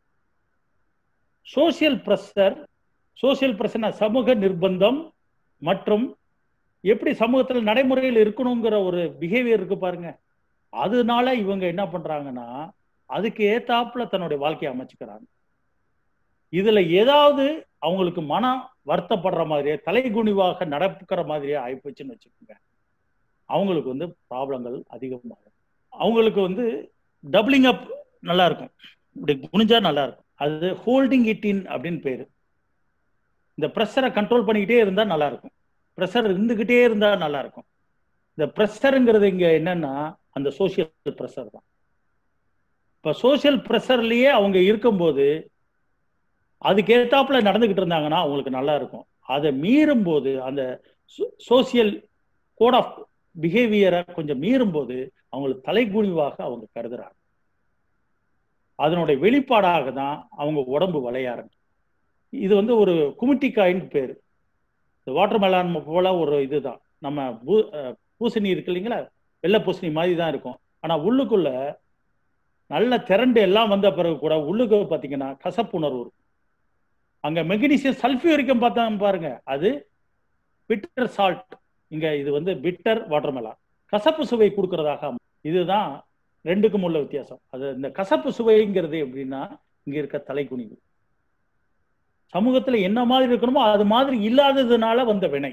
சோசியல் பிரஷர் சோசியல் பிரஷர் சமூக நிர்பந்தம் மற்றும் எப்படி சமூகத்தில் நடைமுறையில் இருக்கணுங்கிற ஒரு பிஹேவியர் இருக்கு பாருங்க அதனால இவங்க என்ன பண்றாங்கன்னா அதுக்கு ஏத்தாப்புல தன்னுடைய வாழ்க்கையை அமைச்சுக்கிறாங்க இதுல ஏதாவது அவங்களுக்கு மனம் வருத்தப்படுற மாதிரியே தலைகுனிவாக நடக்கிற மாதிரியே ஆயிப்போச்சுன்னு வச்சுக்கோங்க அவங்களுக்கு வந்து ப்ராப்ளங்கள் அதிகமாகும் அவங்களுக்கு வந்து டபுளிங் அப் நல்லா இருக்கும் இப்படி குனிஞ்சா நல்லா இருக்கும் அது ஹோல்டிங் இட் இன் அப்படின்னு பேரு இந்த ப்ரெஷரை கண்ட்ரோல் பண்ணிக்கிட்டே இருந்தா நல்லா இருக்கும் ப்ரெஷர் இருந்துகிட்டே இருந்தா நல்லா இருக்கும் இந்த ப்ரெஷருங்கிறது இங்க என்னன்னா அந்த சோசியல் ப்ரெஷர் தான் இப்ப சோசியல் ப்ரெஷர்லயே அவங்க இருக்கும்போது அதுக்கு ஏத்தாப்புல நடந்துகிட்டு இருந்தாங்கன்னா அவங்களுக்கு நல்லா இருக்கும் அதை மீறும் போது அந்த சோசியல் கோட் ஆஃப் பிஹேவியரை கொஞ்சம் மீறும் போது அவங்களுக்கு தலைகுனிவாக அவங்க கருதுறாங்க அதனுடைய வெளிப்பாடாக தான் அவங்க உடம்பு வளைய ஆரம்பிக்கும் இது வந்து ஒரு குமிட்டிக்காயின்னு பேரு இந்த வாட்டர் மெலான் போல ஒரு இதுதான் நம்ம பூ பூசணி இருக்கு இல்லைங்களா வெள்ளை பூசணி மாதிரி தான் இருக்கும் ஆனா உள்ளுக்குள்ள நல்ல திரண்டு எல்லாம் வந்த பிறகு கூட உள்ளுக்கு பார்த்தீங்கன்னா கசப்புணர்வு இருக்கும் அங்க மெக்னீசியம் சல்ஃபியூரிக்கம் பார்த்தா பாருங்க அது பிட்டர் சால்ட் இங்க இது வந்து பிட்டர் வாட்டர் மெலான் கசப்பு சுவை கொடுக்கறதாக இதுதான் ரெண்டுக்கும் உள்ள வித்தியாசம் அது இந்த கசப்பு சுவைங்கிறது எப்படின்னா இங்க இருக்க தலைக்குனிவு சமூகத்துல என்ன மாதிரி இருக்கணுமோ அது மாதிரி இல்லாததுனால வந்த வினை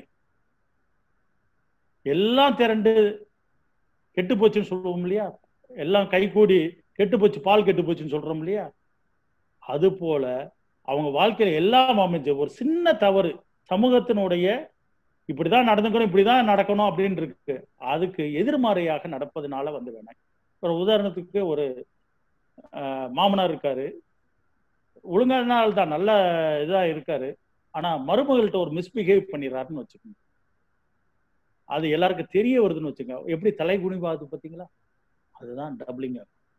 எல்லாம் திரண்டு கெட்டு போச்சுன்னு சொல்லுவோம் இல்லையா எல்லாம் கை கூடி கெட்டு போச்சு பால் கெட்டு போச்சுன்னு சொல்றோம் இல்லையா அது போல அவங்க வாழ்க்கையில எல்லாம் அமைஞ்ச ஒரு சின்ன தவறு சமூகத்தினுடைய இப்படிதான் நடந்துக்கணும் இப்படிதான் நடக்கணும் அப்படின்னு இருக்கு அதுக்கு எதிர்மறையாக நடப்பதனால வந்து வேணாம் ஒரு உதாரணத்துக்கு ஒரு மாமனார் இருக்காரு ஒழுங்கான ஆள் தான் நல்ல இதா இருக்காரு ஆனா மருமகள்கிட்ட ஒரு மிஸ்பிஹேவ் பண்ணிடுறாருன்னு வச்சுக்கோங்க அது எல்லாருக்கும் தெரிய வருதுன்னு வச்சுங்க எப்படி தலை குனிவாது பார்த்தீங்களா அதுதான் டபுளிங்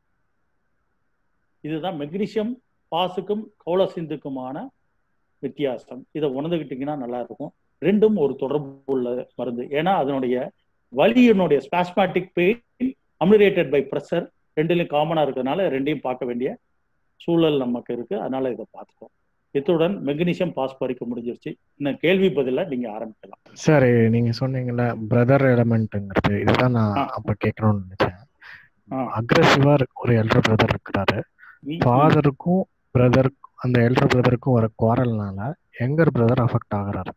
இதுதான் மெக்னீசியம் பாசுக்கும் கௌலசிந்துக்குமான வித்தியாசம் இதை உணர்ந்துக்கிட்டீங்கன்னா நல்லா இருக்கும் ரெண்டும் ஒரு தொடர்பு உள்ள மருந்து ஏன்னா அதனுடைய வலியினுடைய spasmodic pain ameliorated by pressure ரெண்டுலையும் காமனா இருக்கிறதுனால ரெண்டையும் பார்க்க வேண்டிய சூழல் நமக்கு இருக்கு அதனால இதை பார்த்துக்கோம் இத்துடன் மெக்னீசியம் பாஸ் பறிக்க முடிஞ்சிருச்சு இன்னும் கேள்வி பதில நீங்க ஆரம்பிக்கலாம் சார் நீங்க சொன்னீங்கல்ல பிரதர் எலமெண்ட்ங்கிறது இதுதான் நான் அப்ப கேட்கணும்னு நினைச்சேன் அக்ரஸிவா ஒரு எல்டர் பிரதர் இருக்கிறாரு ஃபாதருக்கும் பிரதர் அந்த எல்டர் பிரதருக்கும் வர குவாரல்னால எங்கர் பிரதர் அஃபெக்ட் ஆகுறாரு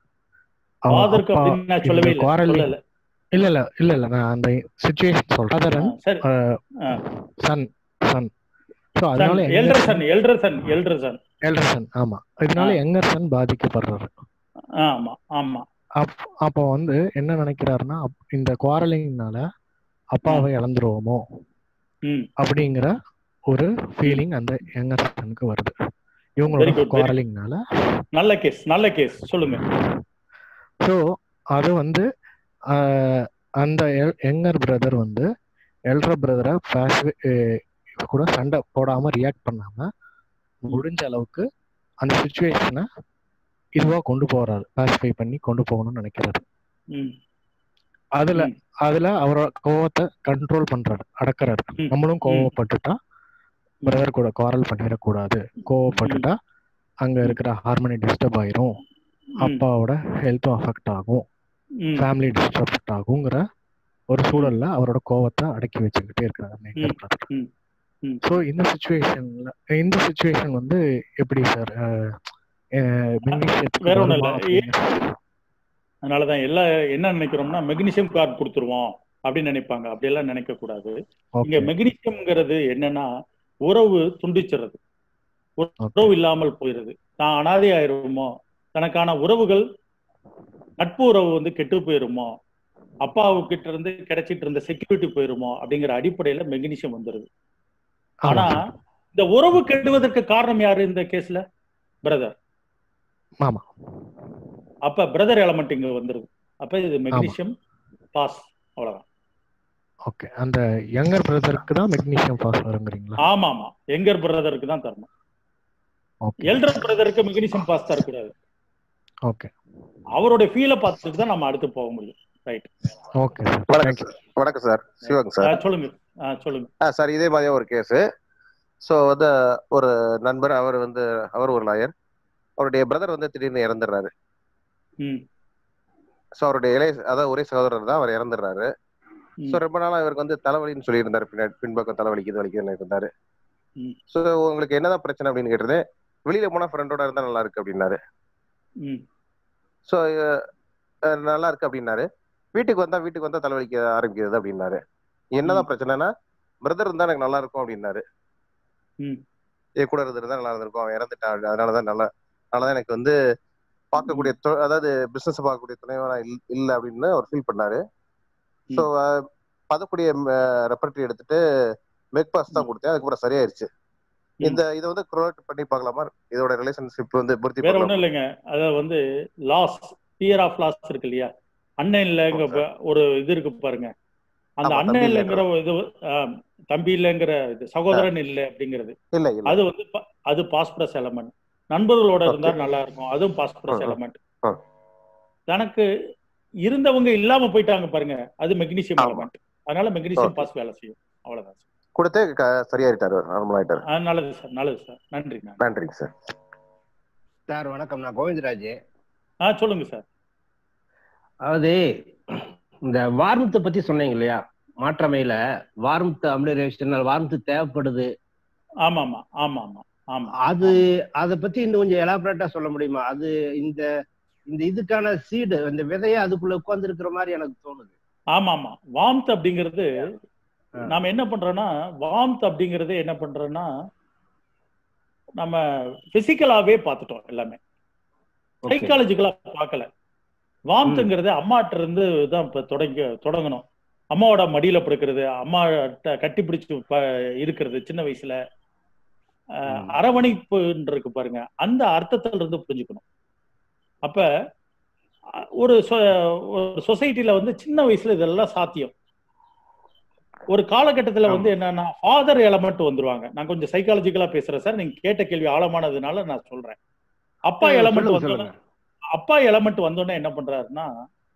குவாரல் இல்ல இல்ல இல்ல இல்ல நான் அந்த சிச்சுவேஷன் சொல்றேன் சன் சன் சோ அதனால elder son elder son elder son elder son ஆமா இதனால எங்கர் சன் பாதிக்கப்படுறாரு ஆமா ஆமா அப்போ வந்து என்ன நினைக்கிறாருன்னா இந்த குவாரலிங்னால அப்பாவை இழந்துருவோமோ அப்படிங்கிற ஒரு ஃபீலிங் அந்த யங்கர் சனுக்கு வருது Very இவங்களோட good, very- குவாரலிங்னால நல்ல கேஸ் நல்ல கேஸ் சொல்லுங்க ஸோ அது வந்து ஆஹ், அந்த யங்கர் பிரதர் வந்து எல்டர் பிரதரை கூட சண்டை போடாம ரியாக்ட் பண்ணாம முடிஞ்ச அளவுக்கு அந்த சுச்சுவேஷனை இதுவா கொண்டு போறாரு பாசிஃபை பண்ணி கொண்டு போகணும்னு நினைக்கிறாரு ம் அதுல ம். அதுல அவரோட கோவத்தை கண்ட்ரோல் பண்றாரு அடக்குறாரு ம். நம்மளும் கோவப்பட்டுட்டா பிரதர் கூட குவாரல் பண்ணிடக்கூடாது கோவப்பட்டுட்டா அங்க இருக்கிற ஹார்மனி டிஸ்டர்ப் ஆயிரும் அப்பாவோட ஹெல்த்தும் அஃபெக்ட் ஆகும் ம், ஃபேமிலி டிஸ்டர்ப் ஆகுங்கிற ஒரு சூழல்ல அவரோட கோவத்தை அடக்கி வச்சுக்கிட்டே இருக்காரு அந்த younger brother. ம், ம். ஸோ இந்த சுச்சுவேஷன்ல இந்த சுச்சுவேஷன் வந்து எப்படி சார் வேற ஒண்ணும் இல்ல. அதனாலதான் எல்லா என்ன நினைக்கிறோம்னா மெக்னீசியம் கார்டு கொடுத்துருவோம் அப்படின்னு நினைப்பாங்க அப்படியெல்லாம் நினைக்க கூடாது இங்க மெக்னீசியம்ங்கிறது என்னன்னா உறவு துண்டிச்சிடுறது உறவு இல்லாமல் போயிருது தான் அனாதை ஆயிருமோ தனக்கான உறவுகள் நட்பு உறவு வந்து கெட்டு போயிருமோ அப்பாவுக்கிட்ட இருந்து கிடைச்சிட்டு இருந்த செக்யூரிட்டி போயிருமோ அப்படிங்கிற அடிப்படையில மெக்னீசியம் வந்துருது ஆனா இந்த உறவு கெடுவதற்கு காரணம் யாரு இந்த கேஸ்ல பிரதர் ஆமா அப்ப பிரதர் எலமெண்ட் இங்க வந்துருது அப்ப இது மெக்னீசியம் பாஸ் அவ்வளவுதான் ஓகே அந்த யங்கர் பிரதருக்கு தான் மெக்னீசியம் பாஸ் வருங்கிறீங்களா ஆமா ஆமா எங்கர் பிரதருக்கு தான் தரணும் ஓகே எல்டர் பிரதருக்கு மெக்னீசியம் பாஸ் தரக்கூடாது ஓகே அவருடைய ஃபீலை பார்த்துட்டு தான் நம்ம அடுத்து போக முடியும் ரைட் ஓகே சார் வணக்கம் தேங்க்யூ சார் வணக்கம் சார் சிவங்க சார் சொல்லுங்க ஆ, சொல்லுங்க ஆ சார் இதே மாதிரியே ஒரு கேஸு ஸோ வந்து ஒரு நண்பர் அவர் வந்து அவர் ஒரு லாயர் அவருடைய பிரதர் வந்து திடீர்னு இறந்துடுறாரு ம் ஸோ அவருடைய இளைய அதாவது ஒரே சகோதரர் தான் அவர் இறந்துடுறாரு ம். ஸோ ரொம்ப நாளா இவருக்கு வந்து தலைவலின்னு சொல்லியிருந்தாரு பின்னாடி பின்பக்கம் தலைவலிக்குது வலிக்குதுன்னு இருந்தாரு ம். ஸோ உங்களுக்கு என்னதான் பிரச்சனை அப்படின்னு கேட்டது வெளியில போனா ஃப்ரெண்டோட இருந்தா நல்லா இருக்கு அப்படின்னாரு ம் ஸோ நல்லா இருக்கு அப்படின்னாரு வீட்டுக்கு வந்தா வீட்டுக்கு வந்தா தலைவலிக்க ஆரம்பிக்கிறது அப்படின்னாரு என்னதான் பிரச்சனைனா பிரதர் இருந்தா எனக்கு நல்லா இருக்கும் அப்படின்னாரு ம். என் கூட இருந்திருந்தா நல்லா இருந்திருக்கும் அவன் இறந்துட்டான் அதனாலதான் நல்லா அதனாலதான் எனக்கு வந்து பார்க்கக்கூடிய தொ- அதாவது பிசினஸ் பார்க்கக்கூடிய துணைவனா இல்- இல்ல அப்படின்னு அவர் ஃபீல் பண்ணாரு ஸோ பதக்கூடிய ரெப்பர்ட்டி எடுத்துட்டு மேக் பாஸ் தான் கொடுத்தேன் அதுக்கப்புறம் சரியாயிருச்சு ம். இந்த இதை வந்து குரோட் பண்ணி பார்க்கலாமா இதோட ரிலேஷன்ஷிப் வந்து பூர்த்தி வேற பண்ணலாம் ஒண்ணும் இல்லைங்க அதாவது வந்து லாஸ் பியர் ஆஃப் லாஸ் இருக்கு இல்லையா அண்ணன் இல்லைங்க ஆமா ஒரு இது இருக்கு பாருங்க அந்த ஆமா, அண்ணன் தம்பி இல்லைங்கிற ஒரு இது ஆ, தம்பி இல்லைங்கிற இது சகோதரன் இல்லை அப்படிங்கிறது இல்ல இல்ல அது வந்து ப- அது பாஸ்பரஸ் எலமெண்ட் நண்பர்களோட Okay. இருந்தா நல்லா இருக்கும் அதுவும் பாஸ்பரஸ் ஆ, ஆ. எலமெண்ட் ஆ. தனக்கு இருந்தவங்க இல்லாம போயிட்டாங்க பாருங்க அது மெக்னீசியம் ஆமா. எலமெண்ட் அதனால மெக்னீசியம் Okay. பாஸ் வேலை செய்யும் அவ்வளவுதான் சார் கொடுத்து க- சரியாயிட்டாரு நார்மல் ஆயிட்டாரு ஆ, நல்லது சார் நல்லது சார் நன்றி நன்றி. நன்றிங்க சார் சார் வணக்கம் நான் கோவிந்தராஜ் ஆ சொல்லுங்க சார் அதாவது இந்த வார்மத்தை பத்தி சொன்னீங்க இல்லையா மாற்றமையில வார்மத்து அமிலரேஷன் வார்மத்து தேவைப்படுது ஆமா ஆமா ஆமா ஆமா ஆமா அது அதை பத்தி இன்னும் கொஞ்சம் எலாபரேட்டா சொல்ல முடியுமா அது இந்த இந்த இதுக்கான சீடு இந்த விதைய அதுக்குள்ள உட்கார்ந்து இருக்கிற மாதிரி எனக்கு தோணுது ஆமா ஆமா வாம்த் அப்படிங்கிறது ஆ. நாம என்ன பண்றோம்னா வாம்த் அப்படிங்கிறது என்ன பண்றோம்னா நம்ம பிசிக்கலாவே பார்த்துட்டோம் எல்லாமே Okay. சைக்காலஜிக்கலா பார்க்கல வாம்த்துங்கிறது அம்மாட்ட இருந்து தான் இப்ப தொடங்கி தொடங்கணும் அம்மாவோட மடியில படுக்கிறது அம்மா கட்டிப்பிடிச்சு ப- இருக்கிறது சின்ன வயசுல அஹ், ம். அரவணைப்புன்னு இருக்கு பாருங்க அந்த அர்த்தத்துல இருந்து புரிஞ்சுக்கணும் அப்ப அஹ், ஒரு சொ- ஒரு சொசைட்டில வந்து சின்ன வயசுல இதெல்லாம் சாத்தியம் ஒரு காலகட்டத்துல வந்து என்னன்னா ஃபாதர் எலமெண்ட் வந்துருவாங்க நான் கொஞ்சம் சைக்காலஜிக்கலா பேசுறேன் சார் நீங்க கேட்ட கேள்வி ஆழமானதுனால நான் சொல்றேன் அப்பா எலமெண்ட் சொல்லுங்க, வந்தோடனே சொல்லுங்க. அப்பா எலமெண்ட் வந்தோடனே என்ன பண்றாருன்னா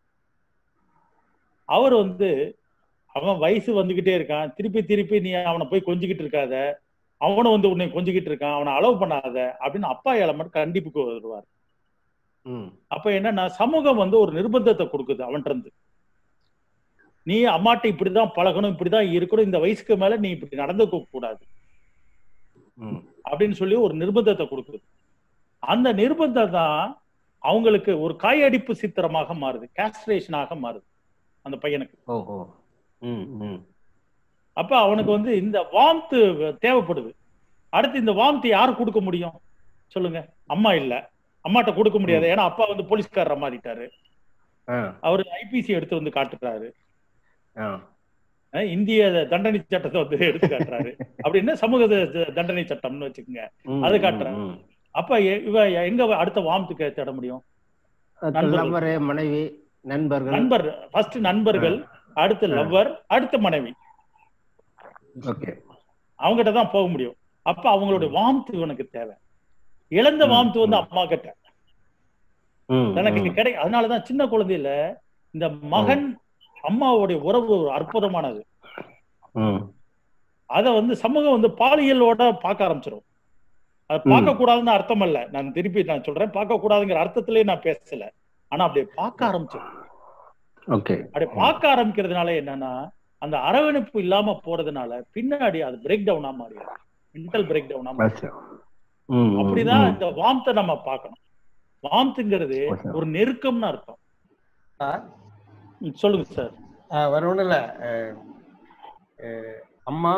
அவர் வந்து அவன் வயசு வந்துகிட்டே இருக்கான் திருப்பி திருப்பி நீ அவனை போய் கொஞ்சிக்கிட்டு இருக்காத அவனும் வந்து உன்னை கொஞ்சிக்கிட்டு இருக்கான் அவனை அலோவ் பண்ணாத அப்படின்னு அப்பா எலமெண்ட் கண்டிப்புக்கு வருவார் ம், அப்ப என்னன்னா சமூகம் வந்து ஒரு நிர்பந்தத்தை கொடுக்குது அவன்கிட்ட இருந்து நீ அம்மாட்ட இப்படிதான் பழகணும் இப்படிதான் இருக்கணும் இந்த வயசுக்கு மேல நீ இப்படி நடந்துக்க கூடாது ம். அப்படின்னு சொல்லி ஒரு நிர்பந்தத்தை கொடுக்குது அந்த நிர்பந்தம் தான் அவங்களுக்கு ஒரு காயடிப்பு சித்திரமாக மாறுது கேஸ்ட்ரேஷனாக மாறுது அந்த பையனுக்கு ஓஹோ ம், ம். அப்ப அவனுக்கு வந்து இந்த வாம்த்து தேவைப்படுது அடுத்து இந்த வாம்த்து யார் கொடுக்க முடியும் சொல்லுங்க அம்மா இல்ல அம்மாட்ட கொடுக்க முடியாது ஏன்னா அப்பா வந்து போலீஸ்காரர் மாறிட்டாரு ஆ, அவர் ஐபிசி எடுத்து வந்து காட்டுறாரு ஆ. அஹ் இந்திய தண்டனை சட்டத்தை வந்து எடுத்து காட்டுறாரு அப்படின்னா சமூக த- தண்டனை சட்டம்னு வச்சுக்கோங்க ம், அது ம், காட்டுறேன். ம். அப்ப எ- இவ அடுத்த அடுத்த வார்த்தைக்கு தேட முடியும் நண்பர்கள். லவ்வரு மனைவி நண்பர்கள் நண்பர் ஃபர்ஸ்ட் நண்பர்கள் அடுத்து லவ்வர் அடுத்த மனைவி ஓகே அவங்ககிட்ட தான் போக முடியும் அப்ப அவங்களுடைய வாம்த்து இவனுக்கு தேவை இழந்த ம், வாம்த்து வந்து ம். அம்மா கிட்ட ம், தனக்கு ம். கிடை அதனாலதான் சின்ன குழந்தையில இந்த மகன் அம்மாவுடைய உறவு ஒரு அற்புதமானது ம். அத வந்து சமூகம் வந்து பாலியலோட பார்க்க ஆரம்பிச்சிடும் அது ம். பார்க்க கூடாதுன்னு அர்த்தம் அல்ல நான் திருப்பி நான் சொல்றேன் பார்க்க கூடாதுங்கிற அர்த்தத்திலேயே நான் பேசல ஆனா அப்படியே பார்க்க ஆரம்பிச்சிடும் ஓகே அப்படி பார்க்க ஆரம்பிக்கிறதுனால என்னன்னா அந்த அரவணைப்பு இல்லாம போறதுனால பின்னாடி அது பிரேக் டவுனா மாறிடும் மென்டல் பிரேக் டவுனா மாறிடும் ம், ம், அப்படிதான் ம். இந்த வாம்த்தை நம்ம பார்க்கணும் வாம்த்துங்கிறது Okay. ஒரு நெருக்கம்னு அர்த்தம் ம், சொல்லுங்க சார் ஆஹ் வேற ஒண்ணும் இல்ல அஹ் அஹ் அம்மா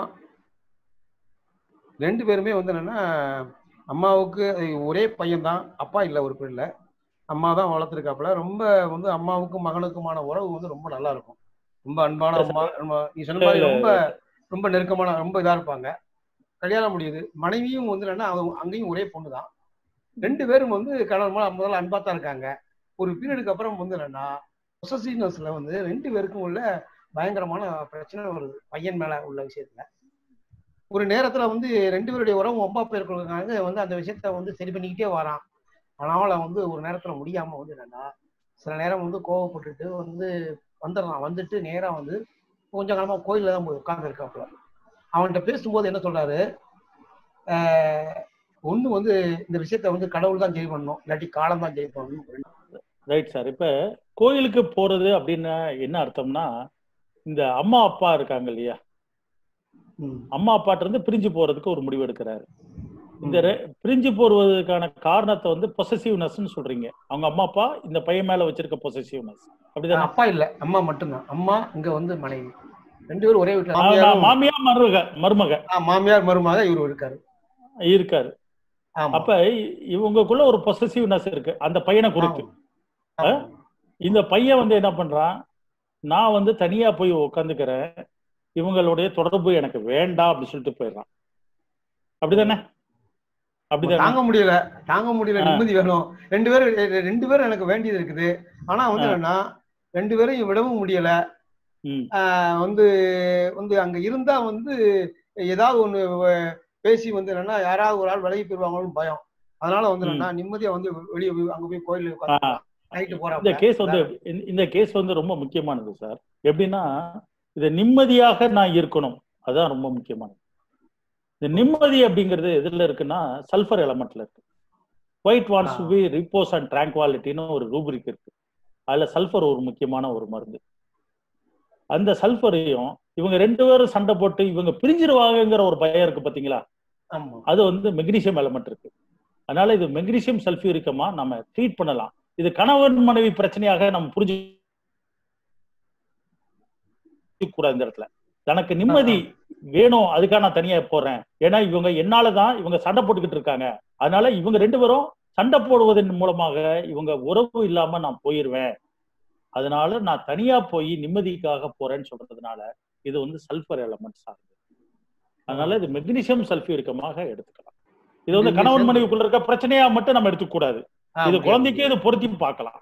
ரெண்டு பேருமே வந்து என்னன்னா அம்மாவுக்கு ஒரே பையன் தான் அப்பா இல்லை ஒரு பிள்ளை அம்மா தான் வளர்த்துருக்காப்புல ரொம்ப வந்து அம்மாவுக்கும் மகனுக்குமான உறவு வந்து ரொம்ப நல்லா இருக்கும் ரொம்ப அன்பான அம்மா ரொம்ப நீ சொன்ன மாதிரி ரொம்ப ரொம்ப நெருக்கமான ரொம்ப இதா இருப்பாங்க கல்யாணம் முடியுது மனைவியும் வந்து என்னன்னா அவங்க அங்கேயும் ஒரே பொண்ணு தான் ரெண்டு பேரும் வந்து கணவன் மேல முதல்ல அன்பா தான் இருக்காங்க ஒரு பீரியடுக்கு அப்புறம் வந்து என்னன்னா பொசசிவ்னஸ்ல வந்து ரெண்டு பேருக்கும் உள்ள பயங்கரமான பிரச்சனை வருது பையன் மேல உள்ள விஷயத்துல ஒரு நேரத்துல வந்து ரெண்டு பேருடைய உறவு ஒம்பா போயிருக்கிறதுக்காக வந்து அந்த விஷயத்த வந்து சரி பண்ணிக்கிட்டே வரான் அதனால வந்து ஒரு நேரத்துல முடியாம வந்து என்னன்னா சில நேரம் வந்து கோவப்பட்டுட்டு வந்து வந்துடுறான் வந்துட்டு நேரா வந்து கொஞ்சம் காலமா கோயில்ல தான் போய் உட்கார்ந்து இருக்காப்புல அவன்கிட்ட பேசும்போது என்ன சொல்றாரு ஆஹ் ஒண்ணு வந்து இந்த விஷயத்த வந்து கடவுள் தான் ஜெய் பண்ணணும் இல்லாட்டி காலம் தான் ஜெய் பண்ணணும் ரைட் சார் இப்ப கோயிலுக்கு போறது அப்படின்னு என்ன அர்த்தம்னா இந்த அம்மா அப்பா இருக்காங்க இல்லையா ம். அம்மா அப்பாட்ட இருந்து பிரிஞ்சு போறதுக்கு ஒரு முடிவு எடுக்கிறாரு இந்த ரெ- பிரிஞ்சு போறதுக்கான காரணத்தை வந்து பொசசிவ்னஸ்னு சொல்றீங்க அவங்க அம்மா அப்பா இந்த பையன் மேல வச்சிருக்க பொசசிவ்னஸ் அப்படிதானே அப்பா இல்ல அம்மா மட்டும்தான் அம்மா இங்க வந்து மனைவி ரெண்டு பேரும் ஒரே வீட்டுல ஆ, மாமியாரும் மாமியா மருமக மருமக ஆ, மாமியார் மருமக இவரு இருக்காரு இருக்காரு ஆமா அப்ப இ- இவங்களுக்குள்ள ஒரு பொசசிவ்னஸ் இருக்கு அந்த பையனை குறித்து ஆமா. இந்த பையன் வந்து என்ன பண்றான் நான் வந்து தனியா போய் உட்காந்துக்கிறேன் இவங்களுடைய தொடர்பு எனக்கு வேண்டாம் அப்படின்னு சொல்லிட்டு போயிடுறான் அப்படிதானே அப்படிதானே தாங்க முடியல தாங்க முடியல ஆ. நிம்மதி வேணும் ரெண்டு பேரும் ரெ- ரெண்டு பேரும் எனக்கு வேண்டியது இருக்குது ஆனா வந்து ஆ. என்னன்னா ரெண்டு பேரையும் விடவும் முடியல ம் ஆஹ் வந்து வந்து அங்க இருந்தா வந்து ஏதாவது ஒண்ணு வ- பேசி வந்து என்னன்னா யாராவது ஒரு ஆள் விலகி போயிருவாங்களோன்னு பயம் அதனால வந்து ம். என்னன்னா நிம்மதியா வந்து வெளியே போய் அங்க போய் கோயில்ல ஆ. நைட்டு இந்த போறாங்க கேஸ் வந்து இந்த- இந்த கேஸ் வந்து ரொம்ப முக்கியமானது சார் எப்படின்னா இது நிம்மதியாக நான் இருக்கணும் அதான் ரொம்ப முக்கியமானது இந்த நிம்மதி அப்படிங்கிறது எதுல இருக்குன்னா சல்ஃபர் எலமெண்ட்ல இருக்கு white wants to ah. Be repose and ட்ராங்குவாலிட்டின்னு ஒரு ரூபரிக் இருக்கு அதுல சல்ஃபர் ஒரு முக்கியமான ஒரு மருந்து அந்த சல்ஃபரையும் இவங்க ரெண்டு பேரும் சண்டை போட்டு இவங்க பிரிஞ்சிருவாங்கங்கிற ஒரு பயம் இருக்கு பாத்தீங்களா ஆமா அது வந்து மெக்னீசியம் எலமெண்ட் இருக்கு அதனால இது மெக்னீசியம் சல்ஃபியூரிக்கமா நம்ம ட்ரீட் பண்ணலாம் இது கணவன் மனைவி பிரச்சனையாக நம்ம புரிஞ்சு கூடாது இந்த இடத்துல தனக்கு நிம்மதி வேணும் அதுக்காக நான் தனியா போறேன் ஏன்னா இவங்க என்னாலதான் இவங்க சண்டை போட்டுக்கிட்டு இருக்காங்க அதனால இவங்க ரெண்டு பேரும் சண்டை போடுவதன் மூலமாக இவங்க உறவு இல்லாம நான் போயிருவேன் அதனால நான் தனியா போய் நிம்மதிக்காக போறேன்னு சொல்றதுனால இது வந்து சல்ஃபர் எலமெண்ட்ஸ் ஆகுது அதனால இது மெக்னீசியம் சல்ஃபியூரிக்கமாக எடுத்துக்கலாம் இது வந்து இது கணவன் சேர்ந்து- மனைவிக்குள்ள இருக்க பிரச்சனையா மட்டும் நம்ம எடுத்துக்க கூடாது ஆ, இது முடியாது. குழந்தைக்கே இது பொருத்தி பார்க்கலாம்